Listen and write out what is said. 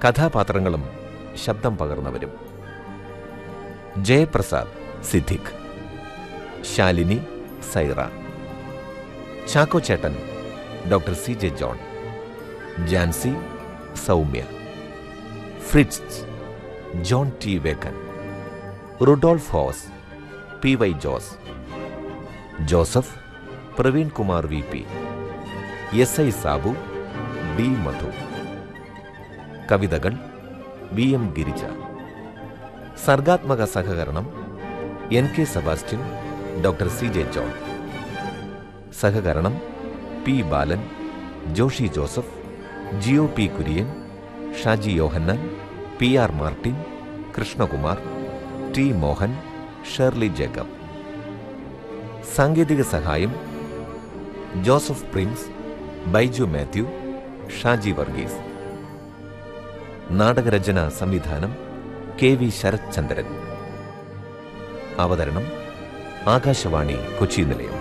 കഥാപാത്രങ്ങളും ശബ്ദം പകർന്നവരും ജയപ്രസാദ് സിദ്ദിഖ് ശാലിനി സൈറ ചാക്കോ ചേട്ടൻ doctor C J John Jancy Soumya Fritz John T Vakkan Rudolph ഹോസ് P Y Jose Joseph Praveen Kumar V P S I Sabu D Madhu കവിതകൾ V M Girija സർഗാത്മക സഹകരണം N K Sebastian doctor C J John സഹകരണം P Balan Joshy Joseph G O P Kurian Shaji Yohannan P R Martin Krishnakumar T Mohan Shirley Jacob സാങ്കേതിക സഹായം Joseph Prince Baiju Mathew Shaji Varghese നാടകരചന സംവിധാനം K V Sarath ചന്ദ്രൻ അവതരണം ആകാശവാണി കൊച്ചി നിലയം